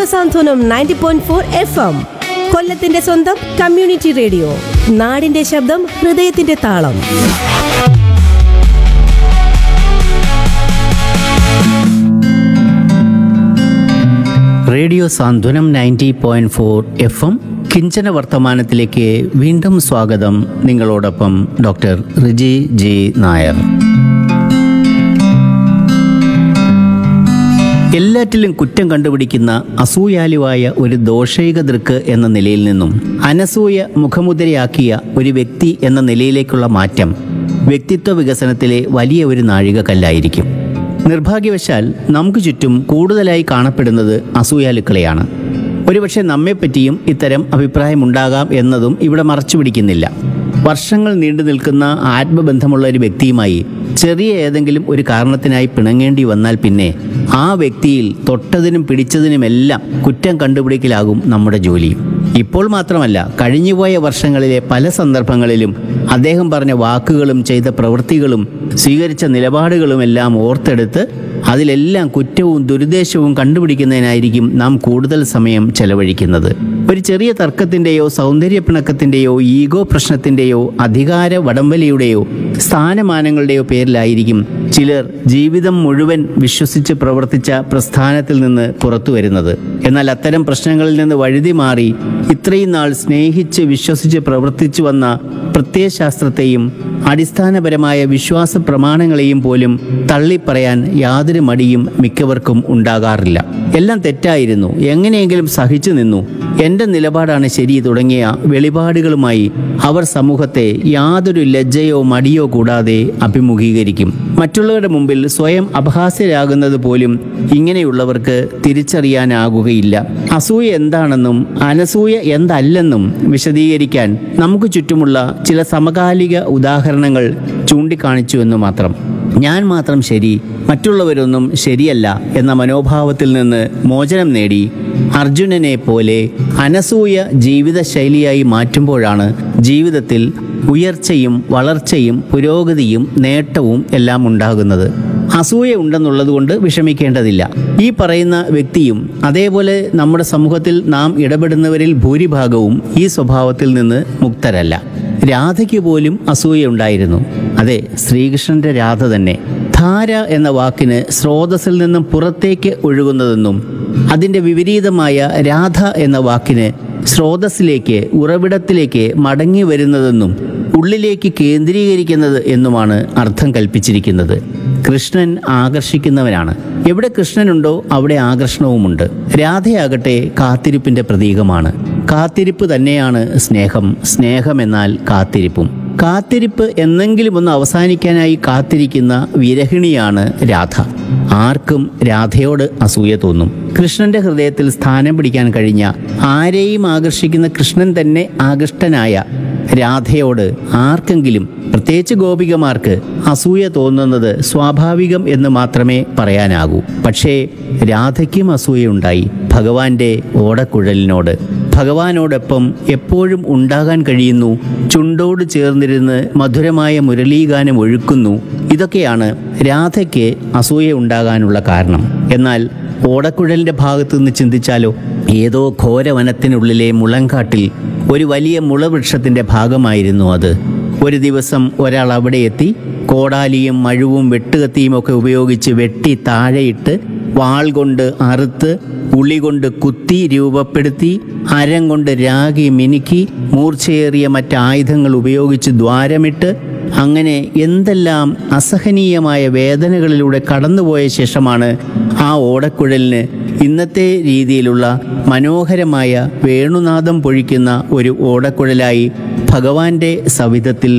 സാന്ത്വനം ninety point four F M കൊല്ലത്തിന്റെ സ്വന്തം community radio നാടിന്റെ ശബ്ദം ഹൃദയത്തിന്റെ താളം radio Santhwanam ninety point four F M കിഞ്ചന വർത്തമാനത്തിലേക്ക് വീണ്ടും സ്വാഗതം നിങ്ങളോടൊപ്പം ഡോക്ടർ റിജി ജി നായർ എല്ലാറ്റിലും കുറ്റം കണ്ടുപിടിക്കുന്ന അസൂയാലുവായ ഒരു ദോഷൈക ദൃക്ക് എന്ന നിലയിൽ നിന്നും അനസൂയ മുഖമുദ്രയാക്കിയ ഒരു വ്യക്തി എന്ന നിലയിലേക്കുള്ള മാറ്റം വ്യക്തിത്വ വികസനത്തിലെ വലിയ ഒരു നാഴികക്കല്ലായിരിക്കും നിർഭാഗ്യവശാൽ നമുക്ക് ചുറ്റും കൂടുതലായി കാണപ്പെടുന്നത് അസൂയാലുക്കളെയാണ് ഒരുപക്ഷെ നമ്മെപ്പറ്റിയും ഇത്തരം അഭിപ്രായമുണ്ടാകാം എന്നതും ഇവിടെ മറച്ചു പിടിക്കുന്നില്ല വർഷങ്ങൾ നീണ്ടു നിൽക്കുന്ന ആത്മബന്ധമുള്ള ഒരു വ്യക്തിയുമായി ചെറിയ ഏതെങ്കിലും ഒരു കാരണത്തിനായി പിണങ്ങേണ്ടി വന്നാൽ പിന്നെ ആ വ്യക്തിയിൽ തൊട്ടതിനും പിടിച്ചതിനുമെല്ലാം കുറ്റം കണ്ടുപിടിക്കലാകും നമ്മുടെ ജോലി ഇപ്പോൾ മാത്രമല്ല കഴിഞ്ഞുപോയ വർഷങ്ങളിലെ പല സന്ദർഭങ്ങളിലും അദ്ദേഹം പറഞ്ഞ വാക്കുകളും ചെയ്ത പ്രവൃത്തികളും സ്വീകരിച്ച നിലപാടുകളുമെല്ലാം ഓർത്തെടുത്ത് അതിലെല്ലാം കുറ്റവും ദുരുദ്ദേശവും കണ്ടുപിടിക്കുന്നതിനായിരിക്കും നാം കൂടുതൽ സമയം ചെലവഴിക്കുന്നത് ഒരു ചെറിയ തർക്കത്തിൻ്റെയോ സൗന്ദര്യ പിണക്കത്തിൻ്റെയോ ഈഗോ പ്രശ്നത്തിൻ്റെയോ അധികാര വടംവലിയുടെയോ സ്ഥാനമാനങ്ങളുടെയോ പേരിലായിരിക്കും ചിലർ ജീവിതം മുഴുവൻ വിശ്വസിച്ച് പ്രവർത്തിച്ച പ്രസ്ഥാനത്തിൽ നിന്ന് പുറത്തു വരുന്നത് എന്നാൽ അത്തരം പ്രശ്നങ്ങളിൽ നിന്ന് വഴുതി മാറി ഇത്രയും നാൾ സ്നേഹിച്ച് വിശ്വസിച്ച് പ്രവർത്തിച്ചു വന്ന പ്രത്യയശാസ്ത്രത്തെയും അടിസ്ഥാനപരമായ വിശ്വാസ പ്രമാണങ്ങളെയും പോലും തള്ളിപ്പറയാൻ യാതൊരു മടിയും മിക്കവർക്കും ഉണ്ടാകാറില്ല എല്ലാം തെറ്റായിരുന്നു എങ്ങനെയെങ്കിലും സഹിച്ചു നിന്നു എൻ്റെ നിലപാടാണ് ശരി തുടങ്ങിയ വെളിപാടുകളുമായി അവർ സമൂഹത്തെ യാതൊരു ലജ്ജയോ മടിയോ കൂടാതെ അഭിമുഖീകരിക്കും മറ്റുള്ളവരുടെ മുമ്പിൽ സ്വയം അപഹാസ്യരാകുന്നത് പോലും ഇങ്ങനെയുള്ളവർക്ക് തിരിച്ചറിയാനാകുകയില്ല അസൂയ എന്താണെന്നും അനസൂയ എന്തല്ലെന്നും വിശദീകരിക്കാൻ നമുക്ക് ചുറ്റുമുള്ള ചില സമകാലിക ഉദാഹരണങ്ങൾ ചൂണ്ടിക്കാണിച്ചു എന്ന് മാത്രം ഞാൻ മാത്രം ശരി മറ്റുള്ളവരൊന്നും ശരിയല്ല എന്ന മനോഭാവത്തിൽ നിന്ന് മോചനം നേടി അർജുനനെ പോലെ അനസൂയ ജീവിതശൈലിയായി മാറ്റുമ്പോഴാണ് ജീവിതത്തിൽ ഉയർച്ചയും വളർച്ചയും പുരോഗതിയും നേട്ടവും എല്ലാം ഉണ്ടാകുന്നത് അസൂയ ഉണ്ടെന്നുള്ളത് കൊണ്ട് വിഷമിക്കേണ്ടതില്ല ഈ പറയുന്ന വ്യക്തിയും അതേപോലെ നമ്മുടെ സമൂഹത്തിൽ നാം ഇടപെടുന്നവരിൽ ഭൂരിഭാഗവും ഈ സ്വഭാവത്തിൽ നിന്ന് മുക്തരല്ല രാധയ്ക്ക് പോലും അസൂയ ഉണ്ടായിരുന്നു അതെ ശ്രീകൃഷ്ണന്റെ രാധ തന്നെ ധാര എന്ന വാക്കിന് സ്രോതസ്സിൽ നിന്നും പുറത്തേക്ക് ഒഴുകുന്നതെന്നും അതിൻ്റെ വിപരീതമായ രാധ എന്ന വാക്കിന് സ്രോതസ്സിലേക്ക് ഉറവിടത്തിലേക്ക് മടങ്ങി വരുന്നതെന്നും ഉള്ളിലേക്ക് കേന്ദ്രീകരിക്കുന്നത് എന്നുമാണ് അർത്ഥം കൽപ്പിച്ചിരിക്കുന്നത് കൃഷ്ണൻ ആകർഷിക്കുന്നവനാണ് എവിടെ കൃഷ്ണനുണ്ടോ അവിടെ ആകർഷണവുമുണ്ട് രാധയാകട്ടെ കാത്തിരിപ്പിന്റെ പ്രതീകമാണ് കാത്തിരിപ്പ് തന്നെയാണ് സ്നേഹം സ്നേഹമെന്നാൽ കാത്തിരിപ്പും കാത്തിരിപ്പ് എന്നെങ്കിലും ഒന്ന് അവസാനിക്കാനായി കാത്തിരിക്കുന്ന വിരഹിണിയാണ് രാധ ആർക്കും രാധയോട് അസൂയ തോന്നും കൃഷ്ണന്റെ ഹൃദയത്തിൽ സ്ഥാനം പിടിക്കാൻ കഴിഞ്ഞ ആരെയും ആകർഷിക്കുന്ന കൃഷ്ണൻ തന്നെ ആകൃഷ്ടനായ രാധയോട് ആർക്കെങ്കിലും പ്രത്യേകിച്ച് ഗോപികമാർക്ക് അസൂയ തോന്നുന്നത് സ്വാഭാവികം എന്ന് മാത്രമേ പറയാനാകൂ പക്ഷേ രാധയ്ക്കും അസൂയയുണ്ടായി ഭഗവാന്റെ ഓടക്കുഴലിനോട് ഭഗവാനോടൊപ്പം എപ്പോഴും ഉണ്ടാകാൻ കഴിയുന്നു ചുണ്ടോട് ചേർന്നിരുന്ന് മധുരമായ മുരളീഗാനം ഒഴുക്കുന്നു ഇതൊക്കെയാണ് രാധയ്ക്ക് അസൂയ ഉണ്ടാകാനുള്ള കാരണം എന്നാൽ ഓടക്കുഴലിന്റെ ഭാഗത്തു നിന്ന് ചിന്തിച്ചാലോ ഏതോ ഘോരവനത്തിനുള്ളിലെ മുളങ്കാട്ടിൽ ഒരു വലിയ മുളവൃക്ഷത്തിന്റെ ഭാഗമായിരുന്നു അത് ഒരു ദിവസം ഒരാൾ അവിടെ എത്തി കോടാലിയും മഴുവും വെട്ടുകത്തിയും ഒക്കെ ഉപയോഗിച്ച് വെട്ടി താഴെയിട്ട് വാൾ കൊണ്ട് അറുത്ത് ഉളി കൊണ്ട് കുത്തി രൂപപ്പെടുത്തി അരം കൊണ്ട് രാഗി മിനുക്കി മൂർച്ചയേറിയ മറ്റായുധങ്ങൾ ഉപയോഗിച്ച് ദ്വാരമിട്ട് അങ്ങനെ എന്തെല്ലാം അസഹനീയമായ വേദനകളിലൂടെ കടന്നുപോയ ശേഷമാണ് ആ ഓടക്കുഴലിന് ഇന്നത്തെ രീതിയിലുള്ള മനോഹരമായ വേണുനാദം പൊഴിക്കുന്ന ഒരു ഓടക്കുഴലായി ഭഗവാന്റെ സവിധത്തിൽ